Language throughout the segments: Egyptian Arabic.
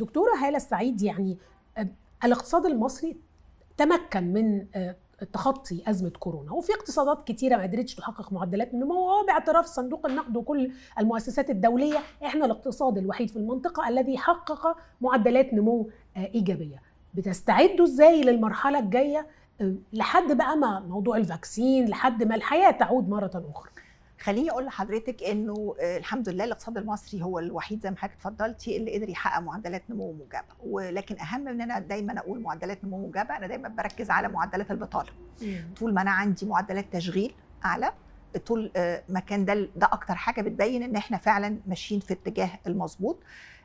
دكتوره هاله السعيد يعني الاقتصاد المصري تمكن من تخطي ازمه كورونا وفي اقتصادات كتيره ما قدرتش تحقق معدلات النمو وباعتراف صندوق النقد وكل المؤسسات الدوليه احنا الاقتصاد الوحيد في المنطقه الذي حقق معدلات نمو ايجابيه بتستعدوا ازاي للمرحله الجايه لحد بقى ما موضوع الفاكسين لحد ما الحياه تعود مره اخرى خليني اقول لحضرتك انه الحمد لله الاقتصاد المصري هو الوحيد زي ما حضرتك اتفضلتي اللي قدر يحقق معدلات نمو موجبه ولكن اهم من انا دايما اقول معدلات نمو موجبه انا دايما بركز على معدلات البطاله طول ما انا عندي معدلات تشغيل اعلى طول ما كان ده ده اكتر حاجه بتبين ان احنا فعلا ماشيين في اتجاه المظبوط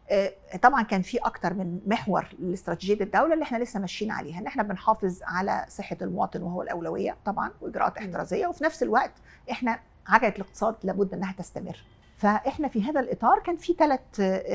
طبعا كان في اكتر من محور لاستراتيجيه الدوله اللي احنا لسه ماشيين عليها ان احنا بنحافظ على صحه المواطن وهو الاولويه طبعا واجراءات احترازيه وفي نفس الوقت احنا عجله الاقتصاد لابد انها تستمر فاحنا في هذا الاطار كان في ثلاث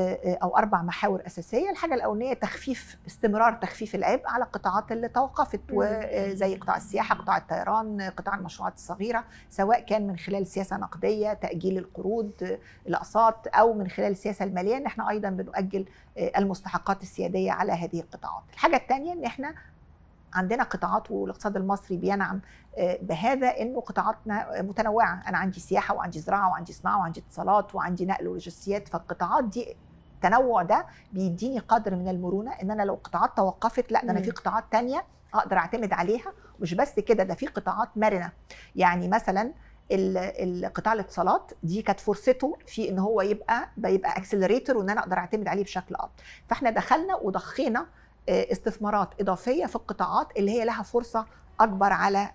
او اربع محاور اساسيه الحاجه الاولانيه تخفيف استمرار تخفيف العبء على القطاعات اللي توقفت زي قطاع السياحه قطاع الطيران قطاع المشروعات الصغيره سواء كان من خلال سياسه نقديه تاجيل القروض الاقساط او من خلال السياسه الماليه ان احنا ايضا بنؤجل المستحقات السياديه على هذه القطاعات الحاجه الثانيه ان احنا عندنا قطاعات والاقتصاد المصري بينعم بهذا انه قطاعاتنا متنوعه انا عندي سياحه وعندي زراعه وعندي صناعه وعندي اتصالات وعندي نقل ولوجستيات فالقطاعات دي التنوع ده بيديني قدر من المرونه ان انا لو قطاعات توقفت لا ده انا في قطاعات تانية اقدر اعتمد عليها مش بس كده ده في قطاعات مرنه يعني مثلا القطاع الاتصالات دي كانت فرصته في ان هو يبقى بيبقى اكسلريتور وان انا اقدر اعتمد عليه بشكل افضل فاحنا دخلنا وضخينا استثمارات اضافيه في القطاعات اللي هي لها فرصه اكبر على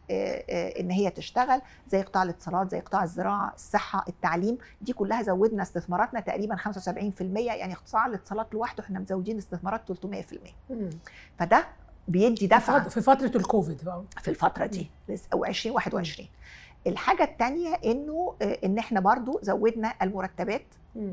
ان هي تشتغل زي قطاع الاتصالات زي قطاع الزراعه الصحه التعليم دي كلها زودنا استثماراتنا تقريبا 75% يعني قطاع الاتصالات لوحده احنا مزودين استثمارات 300% فده بيدي دفعه في فتره الكوفيد بقى في الفتره دي او 2021 الحاجه الثانيه انه ان احنا برضو زودنا المرتبات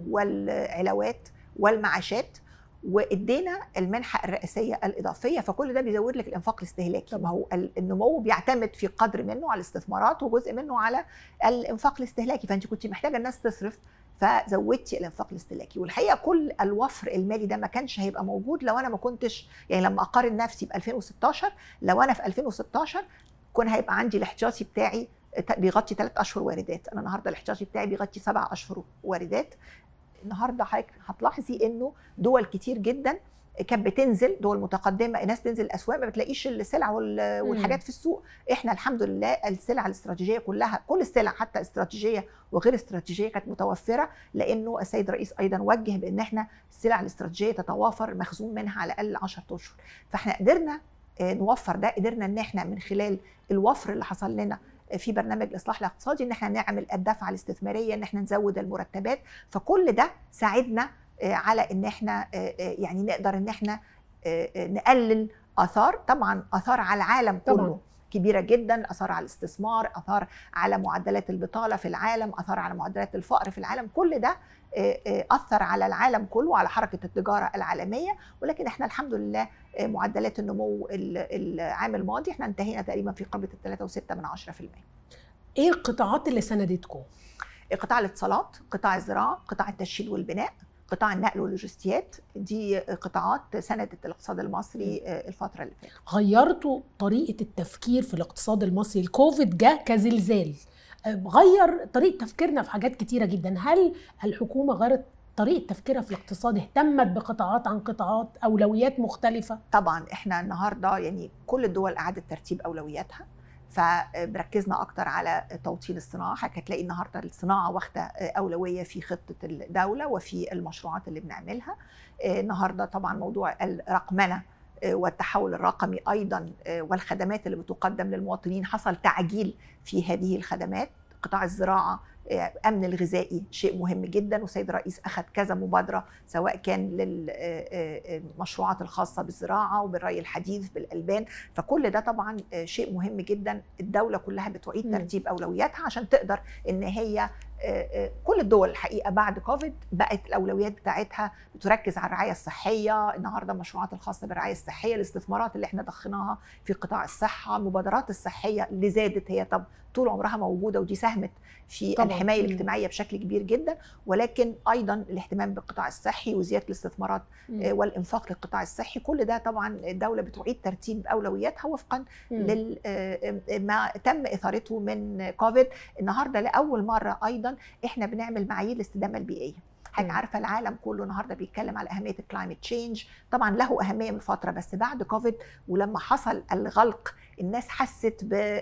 والعلاوات والمعاشات وادينا المنحه الرئاسيه الاضافيه فكل ده بيزود لك الانفاق الاستهلاكي ما هو النمو بيعتمد في قدر منه على الاستثمارات وجزء منه على الانفاق الاستهلاكي فانت كنت محتاجه الناس تصرف فزودتي الانفاق الاستهلاكي والحقيقه كل الوفر المالي ده ما كانش هيبقى موجود لو انا ما كنتش يعني لما اقارن نفسي ب 2016 لو انا في 2016 كان هيبقى عندي الاحتياطي بتاعي بيغطي ثلاث اشهر واردات انا النهارده الاحتياطي بتاعي بيغطي سبع اشهر واردات النهارده حضرتك هتلاحظي انه دول كتير جدا كانت بتنزل دول متقدمه الناس تنزل الاسواق ما بتلاقيش السلع والحاجات في السوق احنا الحمد لله السلع الاستراتيجيه كلها كل السلع حتى استراتيجيه وغير استراتيجيه كانت متوفره لانه السيد الرئيس ايضا وجه بان احنا السلع الاستراتيجيه تتوافر مخزون منها على الاقل 10 اشهر فاحنا قدرنا نوفر ده قدرنا ان احنا من خلال الوفر اللي حصل لنا في برنامج الاصلاح الاقتصادي ان احنا نعمل الدفعه الاستثماريه ان احنا نزود المرتبات فكل ده ساعدنا على ان احنا يعني نقدر ان احنا نقلل اثار طبعا اثار على العالم كله طبعا. كبيره جدا اثار على الاستثمار اثار على معدلات البطاله في العالم اثار على معدلات الفقر في العالم كل ده اثر على العالم كله وعلى حركه التجاره العالميه ولكن احنا الحمد لله معدلات النمو العام الماضي احنا انتهينا تقريبا في قبل ال 3.6 من 10%. ايه القطاعات اللي سندتكم؟ قطاع الاتصالات، قطاع الزراعه، قطاع التشييد والبناء، قطاع النقل واللوجستيات دي قطاعات سندت الاقتصاد المصري الفتره اللي فاتت. غيرتوا طريقه التفكير في الاقتصاد المصري، الكوفيد جه كزلزال. غير طريقه تفكيرنا في حاجات كتيره جدا، هل الحكومه غيرت طريقه تفكيرها في الاقتصاد اهتمت بقطاعات عن قطاعات اولويات مختلفه طبعا احنا النهارده يعني كل الدول اعادت ترتيب اولوياتها فركزنا اكتر على توطين الصناعه هتلاقي النهارده الصناعه واخده اولويه في خطه الدوله وفي المشروعات اللي بنعملها النهارده طبعا موضوع الرقمنه والتحول الرقمي ايضا والخدمات اللي بتقدم للمواطنين حصل تعجيل في هذه الخدمات قطاع الزراعه امن الغذائي شيء مهم جدا والسيد الرئيس اخذ كذا مبادره سواء كان للمشروعات الخاصه بالزراعه وبالري الحديث بالالبان فكل ده طبعا شيء مهم جدا الدوله كلها بتعيد ترتيب اولوياتها عشان تقدر ان هي كل الدول الحقيقه بعد كوفيد بقت الاولويات بتاعتها بتركز على الرعايه الصحيه النهارده المشروعات الخاصه بالرعايه الصحيه الاستثمارات اللي احنا ضخناها في قطاع الصحه المبادرات الصحيه اللي زادت هي طب طول عمرها موجوده ودي ساهمت في طبعا. الحمايه مم. الاجتماعيه بشكل كبير جدا ولكن ايضا الاهتمام بالقطاع الصحي وزياده الاستثمارات مم. آه، والانفاق للقطاع الصحي كل ده طبعا الدوله بتعيد ترتيب اولوياتها وفقا مم. لل آه، آه، ما تم اثارته من كوفيد النهارده لاول مره ايضا احنا بنعمل معايير الاستدامه البيئيه حضرتك مم. عارفه العالم كله النهارده بيتكلم على اهميه الكلايمت تشينج طبعا له اهميه من فتره بس بعد كوفيد ولما حصل الغلق الناس حست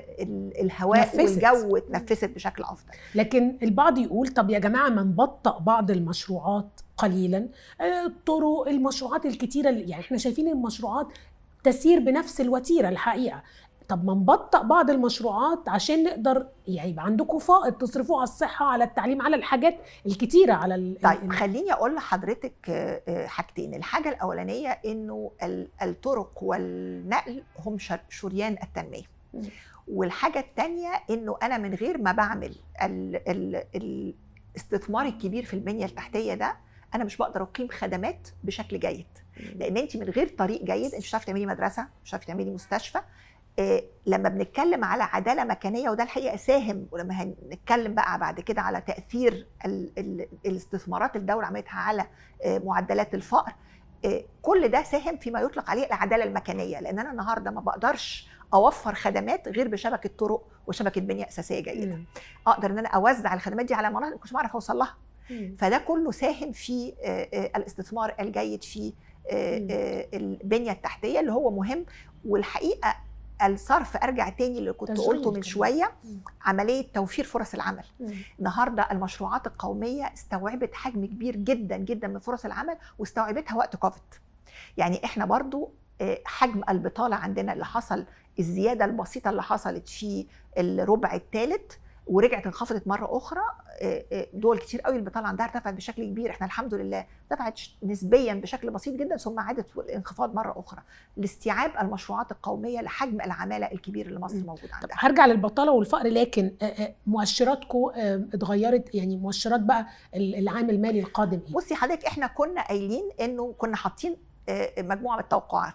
بالهواء نفست. والجو اتنفست بشكل افضل لكن البعض يقول طب يا جماعه ما نبطأ بعض المشروعات قليلا آه، الطرق المشروعات الكتيره اللي يعني احنا شايفين المشروعات تسير بنفس الوتيره الحقيقه طب ما نبطأ بعض المشروعات عشان نقدر يعني يبقى عندكم فائض تصرفوه على الصحه على التعليم على الحاجات الكتيره على ال طيب ال- خليني اقول لحضرتك آه، آه، حاجتين الحاجه الاولانيه انه ال- الطرق والنقل هم شر- شريان التنميه مم. والحاجه الثانيه انه انا من غير ما بعمل ال- ال- الاستثمار الكبير في البنيه التحتيه ده انا مش بقدر اقيم خدمات بشكل جيد لان انت من غير طريق جيد انت مش هتعرفي تعملي مدرسه مش هتعرفي تعملي مستشفى إيه لما بنتكلم على عداله مكانيه وده الحقيقه ساهم ولما هنتكلم بقى بعد كده على تاثير ال ال الاستثمارات الدوله عملتها على إيه معدلات الفقر إيه كل ده ساهم فيما يطلق عليه العداله المكانيه لان انا النهارده ما بقدرش اوفر خدمات غير بشبكه طرق وشبكه بنيه اساسيه جيده مم. اقدر ان انا اوزع الخدمات دي على مناطق ما كنتش بعرف اوصل لها مم. فده كله ساهم في آه، آه، الاستثمار الجيد في آه، مم. آه، البنيه التحتيه اللي هو مهم والحقيقه الصرف ارجع تاني اللي كنت تشغيل قلته من كمان. شويه مم. عمليه توفير فرص العمل مم. النهارده المشروعات القوميه استوعبت حجم كبير جدا جدا من فرص العمل واستوعبتها وقت كوفيد يعني احنا برضو آه، حجم البطاله عندنا اللي حصل الزياده البسيطه اللي حصلت في الربع الثالث ورجعت انخفضت مره اخرى آه، آه، دول كتير قوي البطاله عندها ارتفعت بشكل كبير احنا الحمد لله ارتفعت ش- نسبيا بشكل بسيط جدا ثم عادت الانخفاض مره اخرى لاستيعاب المشروعات القوميه لحجم العماله الكبير اللي مصر مم. موجود طب عندها هرجع للبطاله والفقر لكن آه، آه، مؤشراتكم آه، اتغيرت يعني مؤشرات بقى ال- العام المالي القادم ايه؟ بصي حضرتك احنا كنا قايلين انه كنا حاطين آه، مجموعه من التوقعات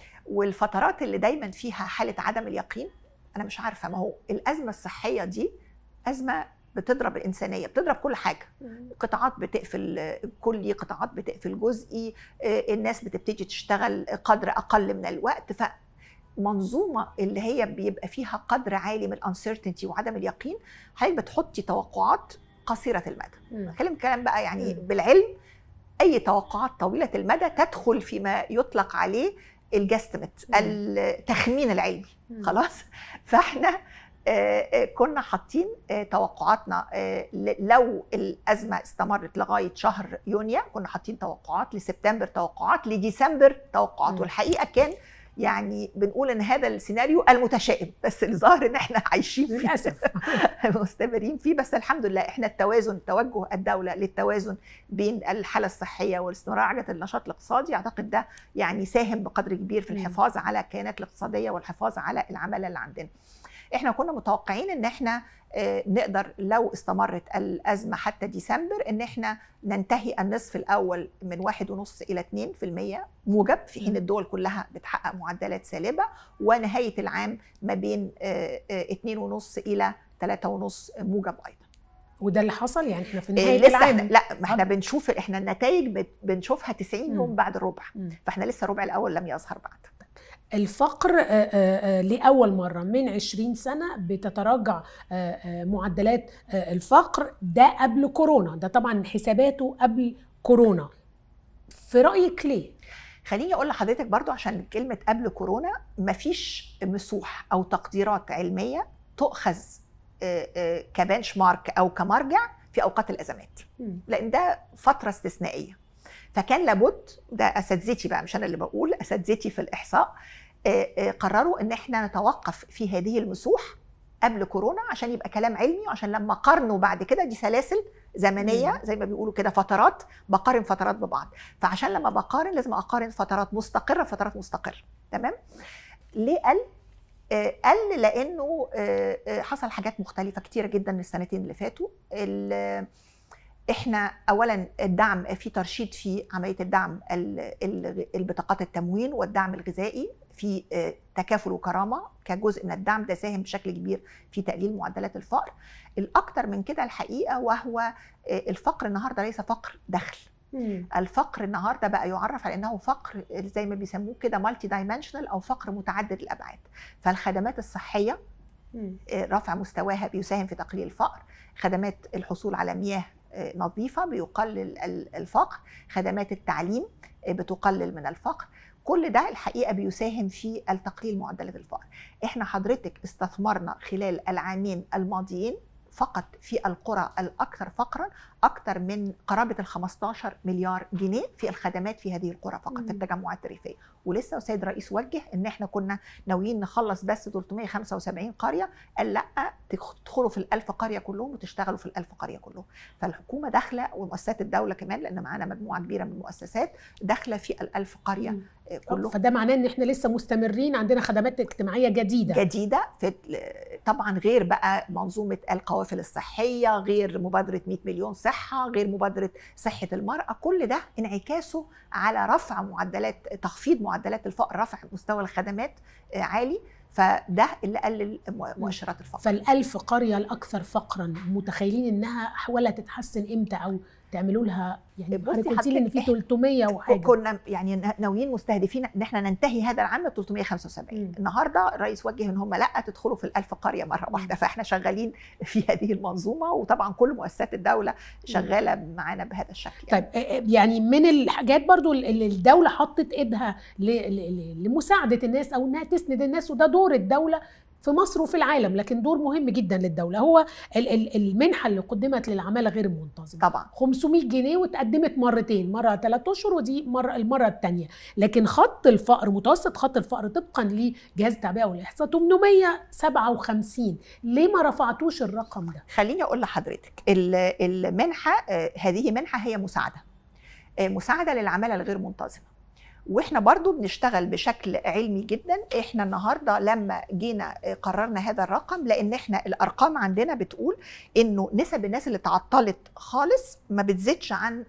والفترات اللي دايما فيها حاله عدم اليقين انا مش عارفه ما هو الازمه الصحيه دي ازمه بتضرب الانسانيه بتضرب كل حاجه قطاعات بتقفل آه، كلي قطاعات بتقفل جزئي آه، الناس بتبتدي تشتغل قدر اقل من الوقت فمنظومه اللي هي بيبقى فيها قدر عالي من الانسرتينتي وعدم اليقين حضرتك بتحطي توقعات قصيره المدى مم. بتكلم كلام بقى يعني مم. بالعلم اي توقعات طويله المدى تدخل فيما يطلق عليه الجاستمت مم. التخمين العلمي مم. خلاص فاحنا آه، آه، كنا حاطين آه، توقعاتنا آه، ل- لو الازمه استمرت لغايه شهر يونيو كنا حاطين توقعات لسبتمبر توقعات لديسمبر توقعات مم. والحقيقه كان يعني بنقول ان هذا السيناريو المتشائم بس الظاهر ان احنا عايشين فيه للاسف مستمرين فيه بس الحمد لله احنا التوازن توجه الدوله للتوازن بين الحاله الصحيه والاستمرار على النشاط الاقتصادي اعتقد ده يعني ساهم بقدر كبير في مم. الحفاظ على الكيانات الاقتصاديه والحفاظ على العماله اللي عندنا. احنا كنا متوقعين ان احنا آه، نقدر لو استمرت الازمه حتى ديسمبر ان احنا ننتهي النصف الاول من واحد ونص الى 2% موجب في حين مم. الدول كلها بتحقق معدلات سالبه ونهايه العام ما بين آه، آه، 2.5 الى 3.5 موجب ايضا وده اللي حصل يعني احنا في إيه نهايه لسه العام احنا لا ما احنا بنشوف احنا النتائج بت- بنشوفها 90 مم. يوم بعد الربع مم. فاحنا لسه الربع الاول لم يظهر بعد الفقر آه، آه، آه، لأول مرة من 20 سنة بتتراجع آه، آه، معدلات آه، الفقر ده قبل كورونا ده طبعا حساباته قبل كورونا في رأيك ليه؟ خليني اقول لحضرتك برضو عشان كلمه قبل كورونا مفيش مسوح او تقديرات علميه تؤخذ آه، آه، كبنش مارك او كمرجع في اوقات الازمات مم. لان ده فتره استثنائيه فكان لابد ده اساتذتي بقى مش انا اللي بقول اساتذتي في الاحصاء آه، آه، قرروا ان احنا نتوقف في هذه المسوح قبل كورونا عشان يبقى كلام علمي وعشان لما قارنوا بعد كده دي سلاسل زمنيه مم. زي ما بيقولوا كده فترات بقارن فترات ببعض فعشان لما بقارن لازم اقارن فترات مستقره فترات مستقره تمام ليه قل آه، قل لانه آه، آه، حصل حاجات مختلفه كتيره جدا السنتين اللي فاتوا ال- احنا اولا الدعم في ترشيد في عمليه الدعم ال- ال- البطاقات التموين والدعم الغذائي في آه، تكافل وكرامه كجزء من الدعم ده ساهم بشكل كبير في تقليل معدلات الفقر الاكثر من كده الحقيقه وهو آه، الفقر النهارده ليس فقر دخل مم. الفقر النهارده بقى يعرف على انه فقر زي ما بيسموه كده مالتي دايمنشنال او فقر متعدد الابعاد فالخدمات الصحيه مم. آه، رفع مستواها بيساهم في تقليل الفقر خدمات الحصول على مياه آه، نظيفه بيقلل ال- الفقر خدمات التعليم آه، بتقلل من الفقر كل ده الحقيقه بيساهم في التقليل معدلات الفقر احنا حضرتك استثمرنا خلال العامين الماضيين فقط في القرى الاكثر فقرا اكثر من قرابه ال 15 مليار جنيه في الخدمات في هذه القرى فقط مم. في التجمعات الريفيه ولسه السيد الرئيس وجه ان احنا كنا ناويين نخلص بس 375 قريه قال لا تدخلوا في الألف قريه كلهم وتشتغلوا في الألف قريه كلهم فالحكومه داخله ومؤسسات الدوله كمان لان معانا مجموعه كبيره من المؤسسات داخله في الألف قريه مم. آه، كلهم فده معناه ان احنا لسه مستمرين عندنا خدمات اجتماعيه جديده جديده في طبعا غير بقى منظومه القوافل الصحيه غير مبادره 100 مليون صحه غير مبادره صحه المراه كل ده انعكاسه على رفع معدلات تخفيض معدلات الفقر رفع مستوى الخدمات آه، عالي فده اللي قلل مؤ- مؤشرات الفقر فالألف قرية الأكثر فقرا متخيلين إنها أحوالها تتحسن إمتى أو تعملوا لها يعني بصي حضرتك قلتي لي إن في حضرتك 300 وحاجة كنا يعني ناويين مستهدفين ان احنا ننتهي هذا العام ب 375 مم. النهارده الرئيس وجه ان هم لا تدخلوا في الألف قريه مره مم. واحده فاحنا شغالين في هذه المنظومه وطبعا كل مؤسسات الدوله شغاله معانا بهذا الشكل يعني. طيب آه، آه، يعني من الحاجات برضو اللي الدولة حطت إيدها ل- ل- ل- لمساعدة الناس أو إنها تسند الناس وده دور الدولة في مصر وفي العالم لكن دور مهم جدا للدولة هو ال- ال- المنحة اللي قدمت للعمالة غير المنتظمة طبعا 500 جنيه واتقدمت مرتين مرة ثلاث أشهر ودي مرة المرة الثانية لكن خط الفقر متوسط خط الفقر طبقا لجهاز التعبئة والإحصاء 857 ليه ما رفعتوش الرقم ده؟ خليني اقول لحضرتك ال- المنحه آه، هذه منحه هي مساعده آه، مساعده للعماله الغير منتظمه واحنا برضو بنشتغل بشكل علمي جدا احنا النهارده لما جينا آه، قررنا هذا الرقم لان احنا الارقام عندنا بتقول انه نسب الناس اللي تعطلت خالص ما بتزيدش عن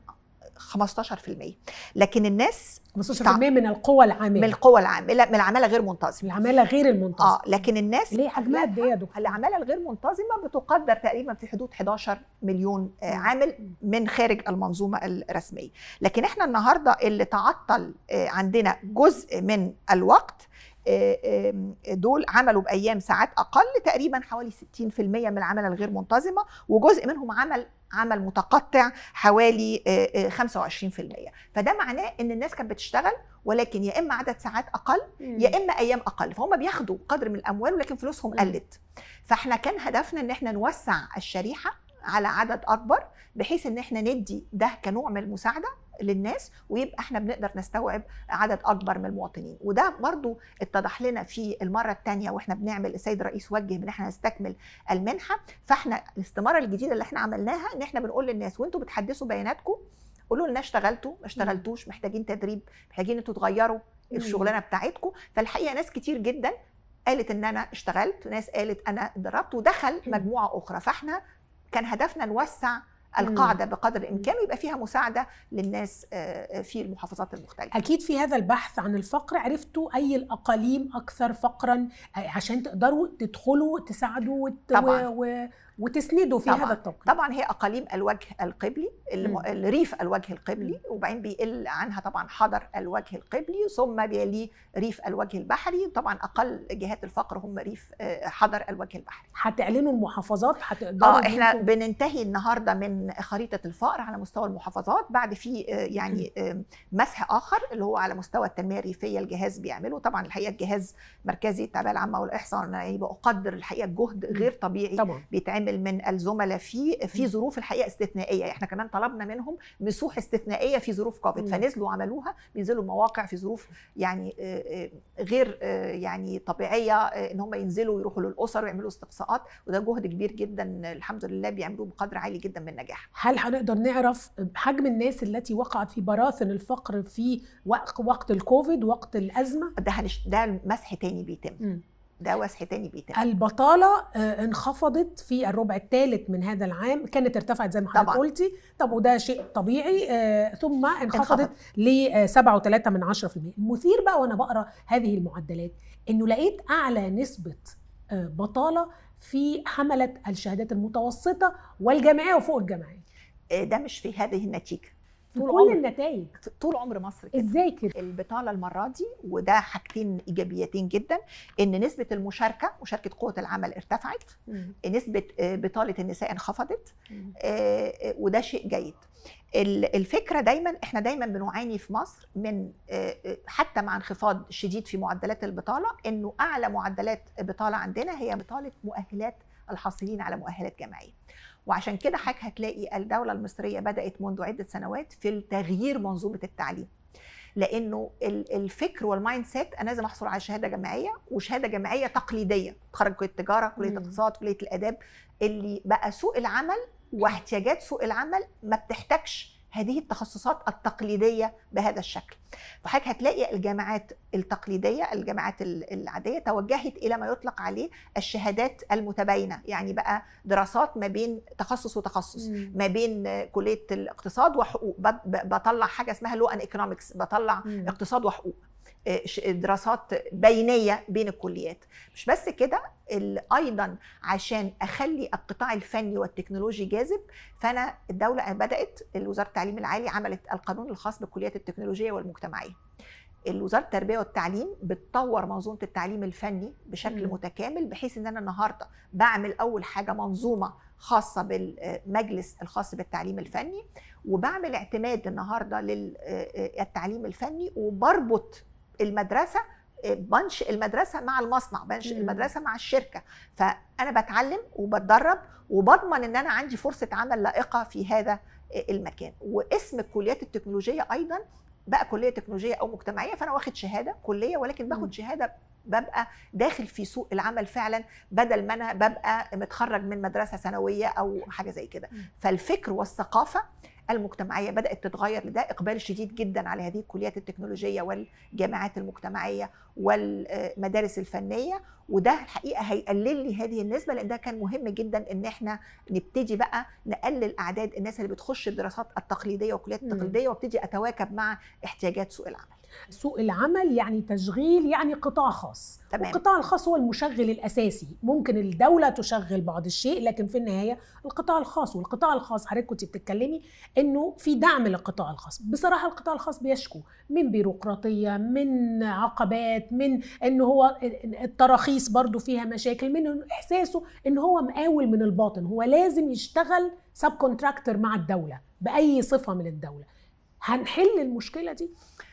15% لكن الناس 15% من القوى من العاملة القوى العامله من العماله غير منتظمه العمالة غير المنتظمة اه لكن الناس ليه حجمها قد ايه يا دكتور؟ العماله الغير منتظمه بتقدر تقريبا في حدود 11 مليون آه، عامل من خارج المنظومه الرسميه لكن احنا النهارده اللي تعطل آه، عندنا جزء من الوقت آه، آم، دول عملوا بايام ساعات اقل تقريبا حوالي 60% من العماله الغير منتظمه وجزء منهم عمل عمل متقطع حوالي آه، آه، 25% فده معناه ان الناس كانت بتشتغل ولكن يا اما عدد ساعات اقل يا اما ايام اقل فهم بياخدوا قدر من الاموال ولكن فلوسهم مم. قلت فاحنا كان هدفنا ان احنا نوسع الشريحه على عدد اكبر بحيث ان احنا ندي ده كنوع من المساعده للناس ويبقى احنا بنقدر نستوعب عدد اكبر من المواطنين وده برضو اتضح لنا في المره الثانيه واحنا بنعمل السيد الرئيس وجه ان احنا نستكمل المنحه فاحنا الاستماره الجديده اللي احنا عملناها ان احنا بنقول للناس وانتوا بتحدثوا بياناتكم قولوا لنا اشتغلتوا ما اشتغلتوش محتاجين تدريب محتاجين انتوا تغيروا مم. الشغلانه بتاعتكم فالحقيقه ناس كتير جدا قالت ان انا اشتغلت ناس قالت انا اتدربت ودخل مم. مجموعه اخرى فاحنا كان هدفنا نوسع القاعده بقدر الامكان ويبقى فيها مساعده للناس آه، في المحافظات المختلفه اكيد في هذا البحث عن الفقر عرفتوا اي الاقاليم اكثر فقرا عشان تقدروا تدخلوا تساعدوا وت... طبعاً. و... و... وتسندوا في طبعاً. هذا التوقيت طبعا هي اقاليم الوجه القبلي الم- مم. الريف الوجه القبلي وبعدين بيقل عنها طبعا حضر الوجه القبلي ثم بيليه ريف الوجه البحري طبعا اقل جهات الفقر هم ريف آه، حضر الوجه البحري هتعلنوا المحافظات هتقدروا اه إن احنا انتوا- بننتهي النهارده من خريطه الفقر على مستوى المحافظات بعد في آه، يعني آه، مسح اخر اللي هو على مستوى التنميه الريفيه الجهاز بيعمله طبعا الحقيقه الجهاز مركزي التعبئه العامه والاحصاء انا يعني بقدر الحقيقه جهد غير طبيعي طبعا بيتعمل من الزملاء فيه في مم. ظروف الحقيقه استثنائيه احنا كمان طلبنا منهم مسوح استثنائيه في ظروف كوفيد مم. فنزلوا عملوها بينزلوا مواقع في ظروف يعني آه، آه، غير آه، يعني طبيعيه آه، ان هم ينزلوا يروحوا للاسر ويعملوا استقصاءات وده جهد كبير جدا الحمد لله بيعملوه بقدر عالي جدا من النجاح هل هنقدر نعرف حجم الناس التي وقعت في براثن الفقر في وقت وقت الكوفيد وقت الازمه ده هنش... ده مسح تاني بيتم مم. ده وسح تاني بيتم البطاله آه، انخفضت في الربع الثالث من هذا العام كانت ارتفعت زي ما حضرتك طبعاً. قلتي طب وده شيء طبيعي آه، ثم انخفضت انخفض. ل 7.3 من 10% المثير بقى وانا بقرا هذه المعدلات انه لقيت اعلى نسبه آه، بطاله في حمله الشهادات المتوسطه والجامعيه وفوق الجامعيه آه، ده مش في هذه النتيجه في طول كل عمر. النتائج طول عمر مصر كده ازاي كده البطاله المره دي وده حاجتين ايجابيتين جدا ان نسبه المشاركه مشاركه قوه العمل ارتفعت نسبه آه، بطاله النساء انخفضت آه، آه، وده شيء جيد ال- الفكره دايما احنا دايما بنعاني في مصر من آه، آه، حتى مع انخفاض شديد في معدلات البطاله انه اعلى معدلات بطاله عندنا هي بطاله مؤهلات الحاصلين على مؤهلات جامعيه وعشان كده حضرتك هتلاقي الدوله المصريه بدات منذ عده سنوات في تغيير منظومه التعليم لانه ال- الفكر والمايند سيت انا لازم احصل على شهاده جامعيه وشهاده جامعيه تقليديه تخرج كليه التجاره كليه مم. الاقتصاد كليه الاداب اللي بقى سوق العمل واحتياجات سوق العمل ما بتحتاجش هذه التخصصات التقليديه بهذا الشكل فحضرتك هتلاقي الجامعات التقليديه الجامعات ال- العاديه توجهت الى ما يطلق عليه الشهادات المتباينه يعني بقى دراسات ما بين تخصص وتخصص ما بين كليه الاقتصاد وحقوق بط- بطلع حاجه اسمها لو ان ايكونومكس بطلع مم. اقتصاد وحقوق آه، ش- دراسات بينيه بين الكليات مش بس كده ال- ايضا عشان اخلي القطاع الفني والتكنولوجي جاذب فانا الدوله بدات وزاره التعليم العالي عملت القانون الخاص بالكليات التكنولوجيه والمجتمعيه وزاره التربيه والتعليم بتطور منظومه التعليم الفني بشكل مم. متكامل بحيث ان انا النهارده بعمل اول حاجه منظومه خاصه بالمجلس الخاص بالتعليم الفني وبعمل اعتماد النهارده للتعليم الفني وبربط المدرسه بنشئ المدرسه مع المصنع بنشئ مم. المدرسه مع الشركه فانا بتعلم وبتدرب وبضمن ان انا عندي فرصه عمل لائقه في هذا المكان واسم الكليات التكنولوجيه ايضا بقى كليه تكنولوجيه او مجتمعيه فانا واخد شهاده كليه ولكن مم. باخد شهاده ببقى داخل في سوق العمل فعلا بدل ما انا ببقى متخرج من مدرسه ثانويه او حاجه زي كده مم. فالفكر والثقافه المجتمعيه بدات تتغير لده اقبال شديد جدا على هذه الكليات التكنولوجيه والجامعات المجتمعيه والمدارس الفنيه وده الحقيقه هيقلل لي هذه النسبه لان ده كان مهم جدا ان احنا نبتدي بقى نقلل اعداد الناس اللي بتخش الدراسات التقليديه والكليات مم. التقليديه وابتدي اتواكب مع احتياجات سوق العمل سوق العمل يعني تشغيل يعني قطاع خاص تمام. القطاع الخاص هو المشغل الاساسي ممكن الدوله تشغل بعض الشيء لكن في النهايه القطاع الخاص والقطاع الخاص حضرتك كنت بتتكلمي انه في دعم للقطاع الخاص بصراحه القطاع الخاص بيشكو من بيروقراطيه من عقبات من ان هو التراخيص برضو فيها مشاكل من إنه احساسه ان هو مقاول من الباطن هو لازم يشتغل سب كونتراكتور مع الدوله باي صفه من الدوله هنحل المشكله دي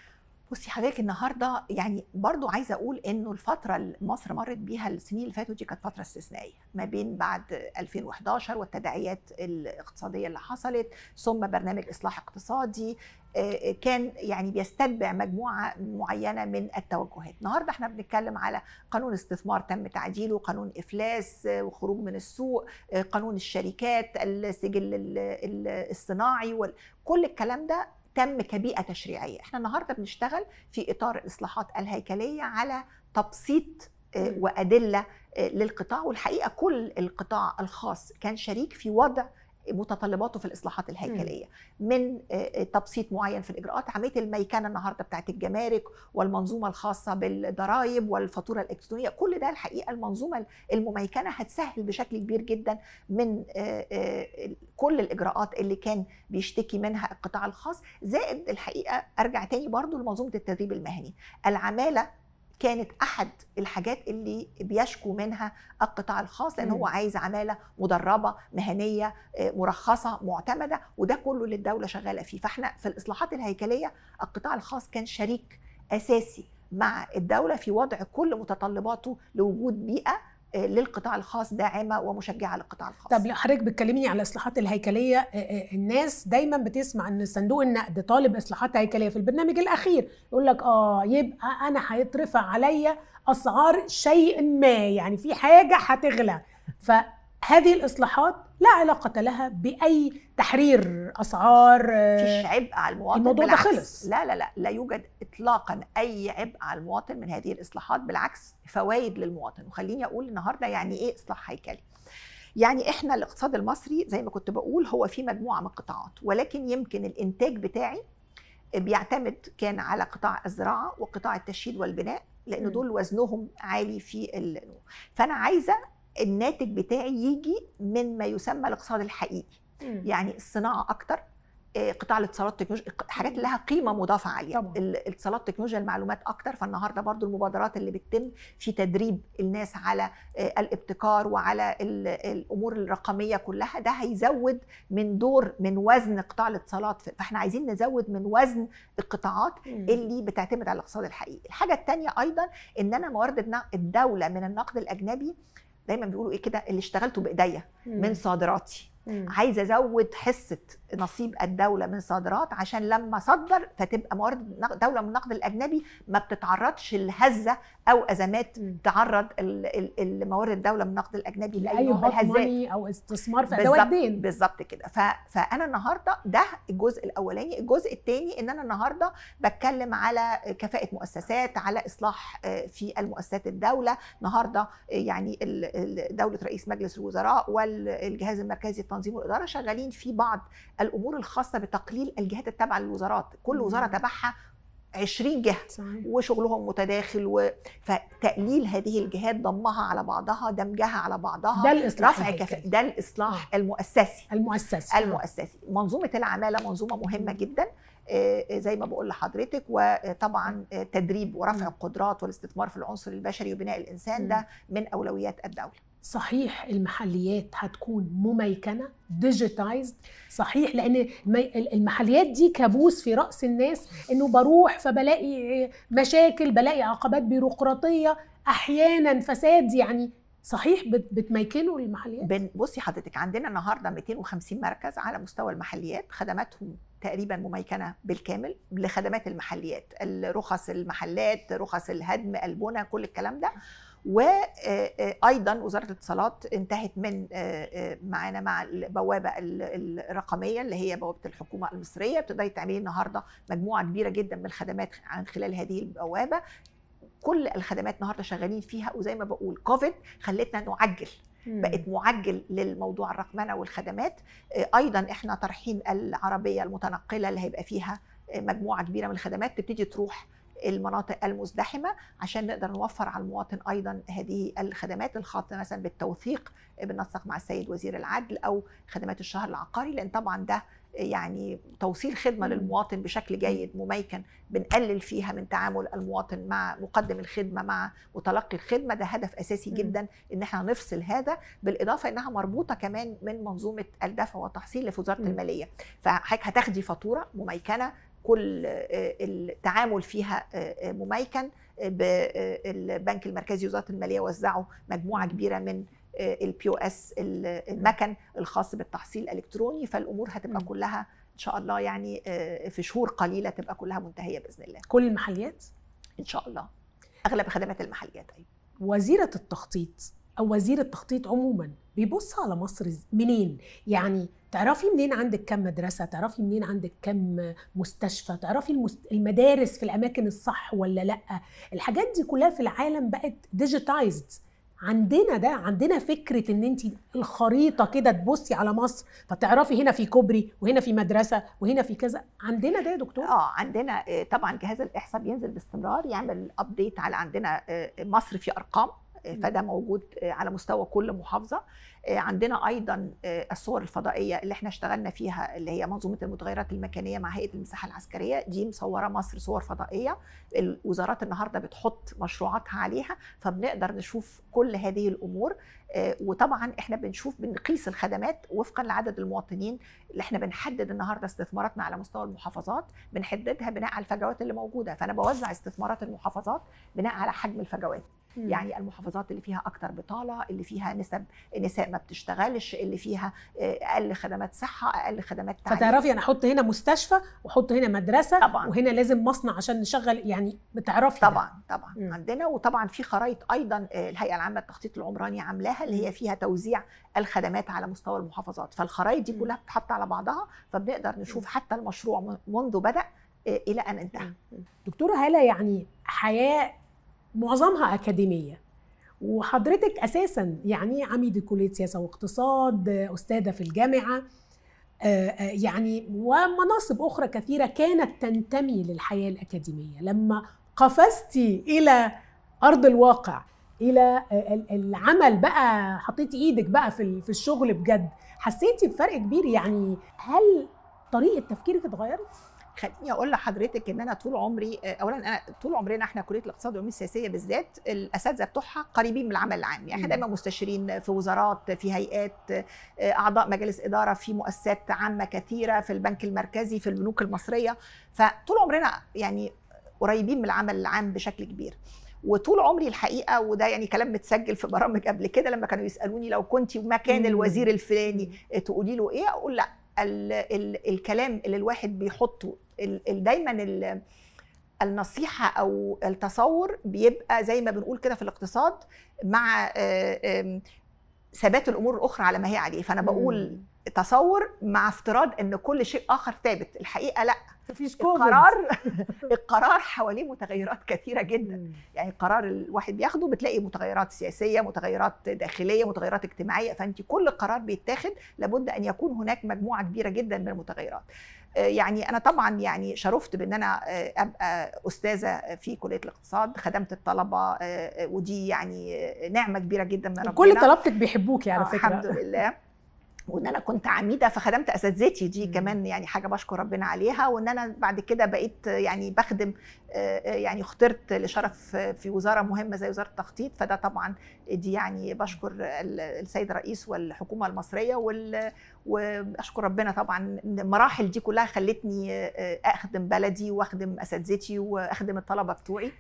بصي حضرتك النهارده يعني برضو عايزه اقول انه الفتره اللي مصر مرت بيها السنين اللي فاتوا دي كانت فتره استثنائيه ما بين بعد 2011 والتداعيات الاقتصاديه اللي حصلت ثم برنامج اصلاح اقتصادي آه، كان يعني بيستتبع مجموعه معينه من التوجهات النهارده احنا بنتكلم على قانون استثمار تم تعديله قانون افلاس آه، وخروج من السوق آه، قانون الشركات السجل ال- ال- الصناعي وال- كل الكلام ده تم كبيئه تشريعيه احنا النهارده بنشتغل في اطار الاصلاحات الهيكليه على تبسيط آه، مم. وادله آه، للقطاع والحقيقه كل القطاع الخاص كان شريك في وضع متطلباته في الاصلاحات الهيكليه من آه، تبسيط معين في الاجراءات عمليه الميكنه النهارده بتاعت الجمارك والمنظومه الخاصه بالضرائب والفاتوره الالكترونيه كل ده الحقيقه المنظومه المميكنه هتسهل بشكل كبير جدا من آه، آه، كل الاجراءات اللي كان بيشتكي منها القطاع الخاص زائد الحقيقه ارجع تاني برضو لمنظومه التدريب المهني العماله كانت احد الحاجات اللي بيشكو منها القطاع الخاص لان مم. هو عايز عماله مدربه مهنيه آه، مرخصه معتمده وده كله اللي الدوله شغاله فيه فاحنا في الاصلاحات الهيكليه القطاع الخاص كان شريك اساسي مع الدوله في وضع كل متطلباته لوجود بيئه آه، للقطاع الخاص داعمه ومشجعه للقطاع الخاص طب لو حضرتك بتكلميني على الاصلاحات الهيكليه آه، آه، الناس دايما بتسمع ان صندوق النقد طالب اصلاحات هيكليه في البرنامج الاخير يقول لك اه يبقى انا هيترفع عليا اسعار شيء ما يعني في حاجه هتغلى ف هذه الاصلاحات لا علاقه لها باي تحرير اسعار مفيش عبء على المواطن الموضوع ده بالعكس. خلص. لا لا لا لا يوجد اطلاقا اي عبء على المواطن من هذه الاصلاحات بالعكس فوائد للمواطن وخليني اقول النهارده يعني ايه اصلاح هيكلي يعني احنا الاقتصاد المصري زي ما كنت بقول هو في مجموعه من القطاعات ولكن يمكن الانتاج بتاعي بيعتمد كان على قطاع الزراعه وقطاع التشييد والبناء لان مم. دول وزنهم عالي في ال... فانا عايزه الناتج بتاعي يجي من ما يسمى الاقتصاد الحقيقي مم. يعني الصناعه اكتر آه، قطاع الاتصالات التكنولوجيا حاجات اللي لها قيمه مضافه عاليه طبعاً. ال- الاتصالات تكنولوجيا المعلومات اكتر فالنهارده برضو المبادرات اللي بتتم في تدريب الناس على آه، الابتكار وعلى ال- الامور الرقميه كلها ده هيزود من دور من وزن قطاع الاتصالات فاحنا عايزين نزود من وزن القطاعات مم. اللي بتعتمد على الاقتصاد الحقيقي الحاجه الثانيه ايضا ان انا موارد النا- الدوله من النقد الاجنبي دايما بيقولوا ايه كده اللي اشتغلته بايديا مم. من صادراتي مم. عايزه ازود حصه نصيب الدوله من صادرات عشان لما اصدر فتبقى موارد النق- دوله من النقد الاجنبي ما بتتعرضش لهزه او ازمات مم. تعرض ال- ال- الموارد الدوله من النقد الاجنبي لاي لاي نوع من هوت الهزات ماني او استثمار في ادوات بالظبط دين بالظبط كده ف... فانا النهارده ده الجزء الاولاني الجزء الثاني ان انا النهارده بتكلم على كفاءه مؤسسات على اصلاح آه، في المؤسسات الدوله النهارده آه، يعني ال- ال- دوله رئيس مجلس الوزراء والجهاز المركزي للتنظيم والاداره شغالين في بعض الامور الخاصه بتقليل الجهات التابعه للوزارات كل مم. وزاره تبعها 20 جهه صحيح وشغلهم متداخل و... فتقليل هذه الجهات ضمها على بعضها دمجها على بعضها ده الاصلاح رفع الهيكلي. كفاءة ده الاصلاح المؤسسي المؤسسي المؤسسي منظومه العماله منظومه مهمه جدا آه، زي ما بقول لحضرتك وطبعا آه، تدريب ورفع مم. القدرات والاستثمار في العنصر البشري وبناء الانسان مم. ده من اولويات الدوله صحيح المحليات هتكون مميكنه ديجيتايزد صحيح لان الم- المحليات دي كابوس في راس الناس انه بروح فبلاقي مشاكل بلاقي عقبات بيروقراطيه احيانا فساد يعني صحيح بت- بتميكنوا المحليات بن- بصي حضرتك عندنا النهارده 250 مركز على مستوى المحليات خدماتهم تقريبا مميكنه بالكامل لخدمات المحليات الرخص المحلات رخص الهدم البنى كل الكلام ده وايضا وزاره الاتصالات انتهت من آه، آه، معانا مع البوابه ال- الرقميه اللي هي بوابه الحكومه المصريه بتقدري تعملي النهارده مجموعه كبيره جدا من الخدمات عن خلال هذه البوابه كل الخدمات النهارده شغالين فيها وزي ما بقول كوفيد خلتنا نعجل بقت معجل للموضوع الرقمنه والخدمات آه، ايضا احنا طرحين العربيه المتنقله اللي هيبقى فيها آه، مجموعه كبيره من الخدمات تبتدي تروح المناطق المزدحمه عشان نقدر نوفر على المواطن ايضا هذه الخدمات الخاصه مثلا بالتوثيق آه، بننسق مع السيد وزير العدل او خدمات الشهر العقاري لان طبعا ده يعني توصيل خدمه مم. للمواطن بشكل جيد مميكن بنقلل فيها من تعامل المواطن مع مقدم الخدمه مع متلقي الخدمه ده هدف اساسي مم. جدا ان احنا نفصل هذا بالاضافه انها مربوطه كمان من منظومه الدفع والتحصيل اللي في وزاره مم. الماليه فحضرتك هتاخدي فاتوره مميكنه كل آه، التعامل فيها آه، آه، مميكن بالبنك المركزي وزاره الماليه وزعوا مجموعه كبيره من البي او اس المكن الخاص بالتحصيل الالكتروني فالامور هتبقى مم. كلها ان شاء الله يعني آه، في شهور قليله تبقى كلها منتهيه باذن الله كل المحليات ان شاء الله اغلب خدمات المحليات ايوه وزيرة التخطيط أو وزير التخطيط عموما بيبص على مصر إز- منين؟ يعني تعرفي منين عندك كم مدرسة؟ تعرفي منين عندك كم مستشفى؟ تعرفي المست... المدارس في الأماكن الصح ولا لأ؟ الحاجات دي كلها في العالم بقت ديجيتايزد عندنا ده عندنا فكرة ان انت الخريطة كده تبصي على مصر فتعرفي هنا في كوبري وهنا في مدرسة وهنا في كذا عندنا ده يا دكتور؟ اه عندنا آه، طبعا جهاز الاحصاء بينزل باستمرار يعمل ابديت على عندنا آه، مصر في ارقام آه، مم. فده موجود آه، على مستوى كل محافظه آه، عندنا ايضا آه، الصور الفضائيه اللي احنا اشتغلنا فيها اللي هي منظومه المتغيرات المكانيه مع هيئه المساحه العسكريه دي مصوره مصر صور فضائيه الوزارات النهارده بتحط مشروعاتها عليها فبنقدر نشوف كل هذه الامور آه، وطبعا احنا بنشوف بنقيس الخدمات وفقا لعدد المواطنين اللي احنا بنحدد النهارده استثماراتنا على مستوى المحافظات بنحددها بناء على الفجوات اللي موجوده فانا بوزع استثمارات المحافظات بناء على حجم الفجوات مم. يعني المحافظات اللي فيها اكتر بطاله اللي فيها نسب نساء ما بتشتغلش اللي فيها آه، اقل خدمات صحه اقل خدمات تعليم فتعرفي انا احط هنا مستشفى واحط هنا مدرسه طبعا وهنا لازم مصنع عشان نشغل يعني بتعرفي ده. طبعا طبعا مم. عندنا وطبعا في خرائط ايضا آه، الهيئه العامه للتخطيط العمراني عاملاها اللي هي فيها توزيع الخدمات على مستوى المحافظات فالخرائط دي مم. كلها بتتحط على بعضها فبنقدر نشوف حتى المشروع من- منذ بدا آه، الى ان انتهى دكتوره هاله يعني حياه معظمها اكاديميه وحضرتك اساسا يعني عميده كليه سياسه واقتصاد استاذه في الجامعه آه، آه، يعني ومناصب اخرى كثيره كانت تنتمي للحياه الاكاديميه لما قفزتي الى ارض الواقع الى آه، ال- العمل بقى حطيتي ايدك بقى في ال- في الشغل بجد حسيتي بفرق كبير يعني هل طريقه تفكيرك اتغيرت خليني اقول لحضرتك ان انا طول عمري اولا انا طول عمرنا احنا كليه الاقتصاد والعلوم السياسيه بالذات الاساتذه بتوعها قريبين من العمل العام يعني احنا مم. دايما مستشارين في وزارات في هيئات اعضاء مجالس اداره في مؤسسات عامه كثيره في البنك المركزي في البنوك المصريه فطول عمرنا يعني قريبين من العمل العام بشكل كبير وطول عمري الحقيقه وده يعني كلام متسجل في برامج قبل كده لما كانوا يسالوني لو كنت مكان مم. الوزير الفلاني تقولي له ايه اقول لا ال ال الكلام اللي الواحد بيحطه ال ال دايما ال النصيحه او التصور بيبقى زي ما بنقول كده في الاقتصاد مع آه، آم، ثبات الامور الاخرى على ما هي عليه فانا بقول تصور مع افتراض ان كل شيء اخر ثابت الحقيقه لا مفيش القرار القرار حواليه متغيرات كثيره جدا مم. يعني قرار الواحد بياخده بتلاقي متغيرات سياسيه متغيرات داخليه متغيرات اجتماعيه فانت كل قرار بيتاخد لابد ان يكون هناك مجموعه كبيره جدا من المتغيرات آه، يعني انا طبعا يعني شرفت بان انا آه، ابقى استاذه في كليه الاقتصاد خدمت الطلبه آه، آه، ودي يعني آه، نعمه كبيره جدا من ربنا كل طلبتك بيحبوكي على آه، فكره الحمد لله وان انا كنت عميده فخدمت اساتذتي دي مم. كمان يعني حاجه بشكر ربنا عليها وان انا بعد كده بقيت يعني بخدم آه، آه، يعني اخترت لشرف في وزاره مهمه زي وزاره التخطيط فده طبعا دي يعني بشكر ال- السيد الرئيس والحكومه المصريه وال واشكر ربنا طبعا ان المراحل دي كلها خلتني آه، اخدم بلدي واخدم اساتذتي واخدم الطلبه بتوعي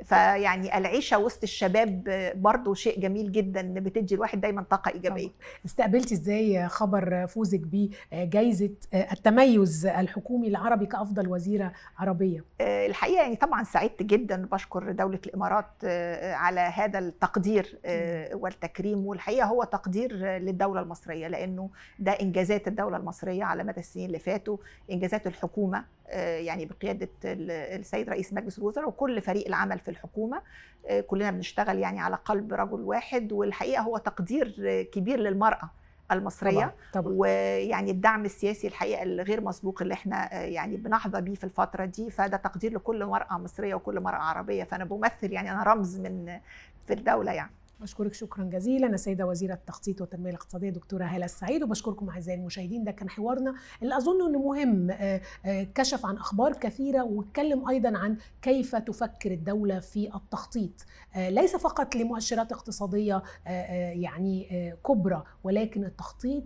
فيعني العيشه وسط الشباب برضو شيء جميل جدا ان بتدي الواحد دايما طاقه ايجابيه استقبلتي ازاي خبر فوزك بجائزه التميز الحكومي العربي كافضل وزيره عربيه آه، الحقيقه يعني طبعا سعدت جدا بشكر دوله الامارات آه، على هذا التقدير آه، والتكريم والحقيقه هو تقدير آه، للدوله المصريه لانه ده انجازات الدوله المصريه على مدى السنين اللي فاتوا انجازات الحكومه آه، يعني بقياده ال- السيد رئيس مجلس الوزراء وكل فريق العمل في الحكومه آه، كلنا بنشتغل يعني على قلب رجل واحد والحقيقه هو تقدير آه، كبير للمراه المصريه طبعا طبعا ويعني الدعم السياسي الحقيقه الغير مسبوق اللي احنا آه، يعني بنحظى بيه في الفتره دي فده تقدير لكل مراه مصريه وكل مراه عربيه فانا بمثل يعني انا رمز من في الدوله يعني بشكرك شكرا جزيلا السيده وزيره التخطيط والتنميه الاقتصاديه دكتوره هاله السعيد وبشكركم اعزائي المشاهدين ده كان حوارنا اللي اظن انه مهم آه، آه، كشف عن اخبار كثيره واتكلم ايضا عن كيف تفكر الدوله في التخطيط آه، ليس فقط لمؤشرات اقتصاديه آه، آه، يعني آه، كبرى ولكن التخطيط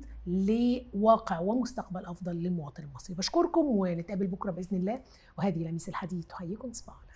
لواقع ومستقبل افضل للمواطن المصري بشكركم ونتقابل بكره باذن الله وهذه لميس الحديد تحييكم صباح الخير